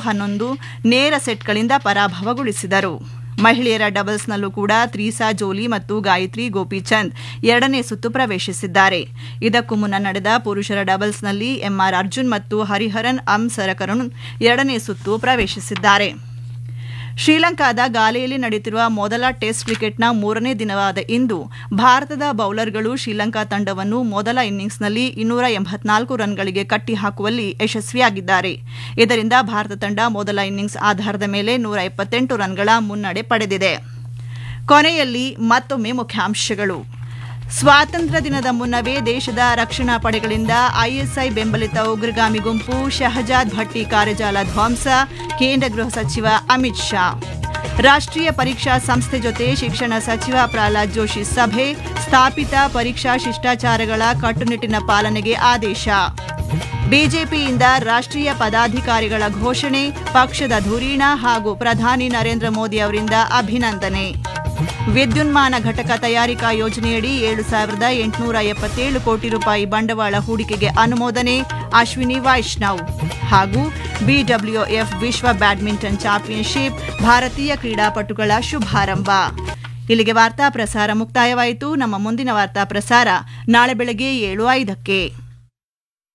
ಹನ್ನೊಂದು ನೇರ ಸೆಟ್ಗಳಿಂದ ಪರಾಭವಗೊಳಿಸಿದರು ಮಹಿಳೆಯರ ಡಬಲ್ಸ್ನಲ್ಲೂ ಕೂಡ ತ್ರೀಸಾ ಜೋಲಿ ಮತ್ತು ಗಾಯತ್ರಿ ಗೋಪಿಚಂದ್ ಎರಡನೇ ಸುತ್ತು ಪ್ರವೇಶಿಸಿದ್ದಾರೆ ಇದಕ್ಕೂ ಮುನ್ನ ನಡೆದ ಪುರುಷರ ಡಬಲ್ಸ್ನಲ್ಲಿ ಎಂಆರ್ ಅರ್ಜುನ್ ಮತ್ತು ಹರಿಹರನ್ ಅಂ ಸರಕರುಣ್ ಎರಡನೇ ಸುತ್ತು ಪ್ರವೇಶಿಸಿದ್ದಾರೆ ಶ್ರೀಲಂಕಾದ ಗಾಲೆಯಲ್ಲಿ ನಡೆಯುತ್ತಿರುವ ಮೊದಲ ಟೆಸ್ಟ್ ಕ್ರಿಕೆಟ್ನ ಮೂರನೇ ದಿನವಾದ ಇಂದು ಭಾರತದ ಬೌಲರ್ಗಳು ಶ್ರೀಲಂಕಾ ತಂಡವನ್ನು ಮೊದಲ ಇನ್ನಿಂಗ್ಸ್ನಲ್ಲಿ ಇನ್ನೂರ ಎಂಬತ್ನಾಲ್ಕು ರನ್ಗಳಿಗೆ ಕಟ್ಟಿಹಾಕುವಲ್ಲಿ ಯಶಸ್ವಿಯಾಗಿದ್ದಾರೆ ಇದರಿಂದ ಭಾರತ ತಂಡ ಮೊದಲ ಇನ್ನಿಂಗ್ಸ್ ಆಧಾರದ ಮೇಲೆ ನೂರ ಎಪ್ಪತ್ತೆಂಟು ರನ್ಗಳ ಮುನ್ನಡೆ ಪಡೆದಿದೆ ಕೊನೆಯಲ್ಲಿ ಮತ್ತೊಮ್ಮೆ ಮುಖ್ಯಾಂಶಗಳು ಸ್ವಾತಂತ್ರ್ಯ ದಿನದ ಮುನ್ನವೇ ದೇಶದ ರಕ್ಷಣಾ ಪಡೆಗಳಿಂದ ಐಎಸ್ಐ ಬೆಂಬಲಿತ ಉಗ್ರಗಾಮಿ ಗುಂಪು ಶಹಜಾದ್ ಭಟ್ಟಿ ಕಾರ್ಯಜಾಲ ಧ್ವಂಸ ಕೇಂದ್ರ ಗೃಹ ಸಚಿವ ಅಮಿತ್ ಶಾ ರಾಷ್ಟ್ರೀಯ ಪರೀಕ್ಷಾ ಸಂಸ್ಥೆ ಜೊತೆ ಶಿಕ್ಷಣ ಸಚಿವ ಪ್ರಹ್ಲಾದ್ ಜೋಶಿ ಸಭೆ ಸ್ಥಾಪಿತ ಪರೀಕ್ಷಾ ಶಿಷ್ಟಾಚಾರಗಳ ಕಟ್ಟುನಿಟ್ಟಿನ ಪಾಲನೆಗೆ ಆದೇಶ ಬಿಜೆಪಿಯಿಂದ ರಾಷ್ಟ್ರೀಯ ಪದಾಧಿಕಾರಿಗಳ ಘೋಷಣೆ ಪಕ್ಷದ ಧುರೀಣ ಹಾಗೂ ಪ್ರಧಾನಿ ನರೇಂದ್ರ ಮೋದಿ ಅವರಿಂದ ಅಭಿನಂದನೆ ವಿದ್ಯುನ್ಮಾನ ಘಟಕ ತಯಾರಿಕಾ ಯೋಜನೆಯಡಿ ಏಳು ಸಾವಿರದ ಎಂಟುನೂರ ಎಪ್ಪತ್ತೇಳು ಕೋಟಿ ರೂಪಾಯಿ ಬಂಡವಾಳ ಹೂಡಿಕೆಗೆ ಅನುಮೋದನೆ ಅಶ್ವಿನಿ ವೈಷ್ಣವ್ ಹಾಗೂ ಬಿಡಬ್ಲ್ಯೂಎಫ್ ವಿಶ್ವ ಬ್ಯಾಡ್ಮಿಂಟನ್ ಚಾಂಪಿಯನ್ಶಿಪ್ ಭಾರತೀಯ ಕ್ರೀಡಾಪಟುಗಳ ಶುಭಾರಂಭ ಇಲ್ಲಿಗೆ ವಾರ್ತಾ ಪ್ರಸಾರ ಮುಕ್ತಾಯವಾಯಿತು ನಮ್ಮ ಮುಂದಿನ ವಾರ್ತಾ ಪ್ರಸಾರ ನಾಳೆ ಬೆಳಗ್ಗೆ ಏಳು ಐದಕ್ಕೆ